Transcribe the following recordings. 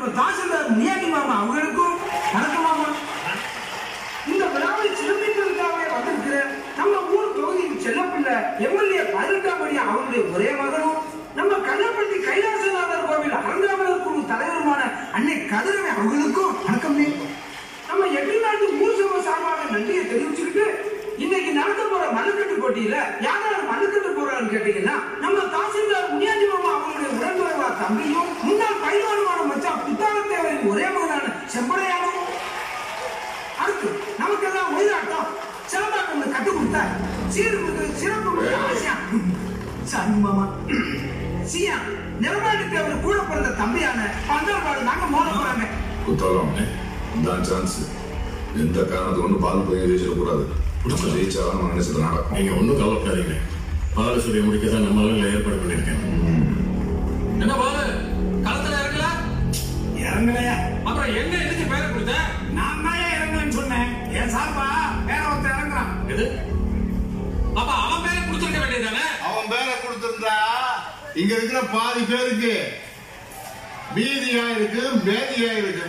நம்ம தாசில்தார் முனியாண்டி மாமா அவங்களுக்கும் வணக்கம் மாமா இந்த விழாவை சிறப்பிப்பதற்காகவே வந்திருக்கிற நம்ம ஊர் தொகுதியின் செல்லப்பிள்ளை எம்எல்ஏ பதினெட்டாம் படி அவருடைய ஒரே மகனும் நம்ம கள்ளப்பட்டி கைலாசநாதர் கோவில் அறங்காவலர் குழு தலைவருமான அன்னை கதிரவை அவர்களுக்கும் வணக்கம் நம்ம எட்டு நாட்டு ஊர் சபை சார்பாக நன்றியை தெரிவிச்சுக்கிட்டு இன்னைக்கு நடக்க போற மல்லுக்கட்டு போட்டியில யார் யார் மல்லுக்கட்டு போறான்னு கேட்டீங்கன்னா நம்ம தாசில்தார் முனியாண்டி மாமா அவங்களுடைய உடன்பிறவா தம்பியும் முன்னாள் பயில்வானுமான மச்சான் புத்தாரத்தேவரின் ஒரே மகனான செம்படையானும் அடுத்து நமக்கெல்லாம் ஒயிலாட்டம் சிலம்பாட்டம் கட்டு கொடுத்த சீர்மிகு சிறப்பு மிகு ஆசியா சாமி மாமா சியா நிறமாட்டு தேவர் கூட பிறந்த தம்பியான பந்தர்பாடு நாங்க மோத போறாங்க குத்தாலம் இதான் சான்ஸ் எந்த காரணத்தை கொண்டு பால் போய் ஜெயிச்சிடக்கூடாது நம்ம ஜெயிச்சாதான் நம்ம நினைச்சது நடக்கும் நீங்க ஒண்ணும் கவலைப்படாதீங்க பால சூரிய முடிக்க தான் நம்ம ஆளுங்களை ஏற்பாடு பண்ணிருக்கேன் என்ன பாலு களத்துல இறங்கல இறங்கலையா அப்புறம் என்ன எதுக்கு பேரை கொடுத்த நான் தான் இறங்கலன்னு சொன்னேன் என் சார்பா வேற ஒருத்தர் இறங்குறான் எது அப்ப அவன் பேரை கொடுத்துருக்க வேண்டியதானே அவன் பேரை கொடுத்திருந்தா இங்க இருக்கிற பாதி பேருக்கு பீதியா இருக்கு பேதியா இருக்கு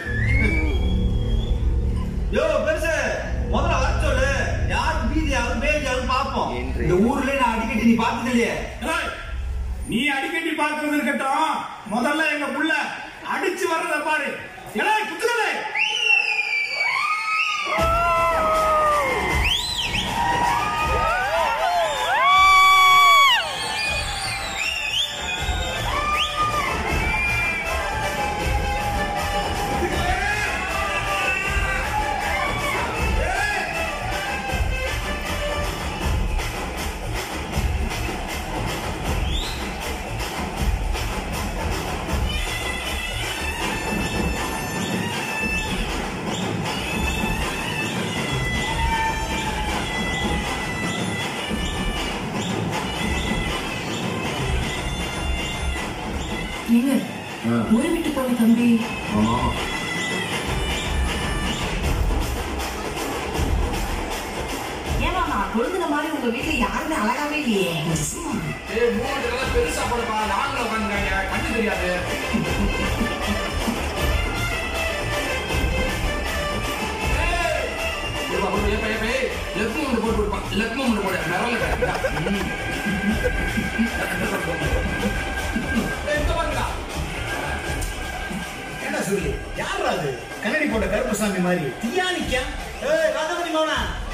யோ பெருசு முதல்ல வர சொல்லு யார் பீதியாவும் பேதியாவும் பாப்போம் இந்த ஊர்ல நான் அடிக்கடி நீ பார்த்தது இல்லையே ஏய், நீ அடிக்கடி பார்க்கறது இருக்கட்டும் முதல்ல எங்க புள்ள அடிச்சு வர்றத பாரு ஏடா குத்துக்கலே ஏங்க ஊரை விட்டு போன தம்பி ஆமா ஏமா நான் கொழுந்துன மாதிரி உங்க வீட்டுல யாருமே அழகாவே இல்லையே ஏய் மூணு தடவை பெருசா போடுப்பா நாங்களும் உட்காந்துருக்காங்க கண்ணு தெரியாது ஏய், கொடுப்பா, கொடுப்பா, ஏப்பா, ஏப்பா, ஏய், லெஃப்ட் மூமெண்ட் போட்டு கொடுப்பா. லெஃப்ட் மூமெண்ட் போடு, மிரளல வேற. ம். ஏய், இங்க பாருங்கடா. என்ன சொல்லி யார் அது கண்ணாடி போட்ட கருப்பசாமி மாதிரி தீயானிக்கா ஏய் ராஜமணி மௌனா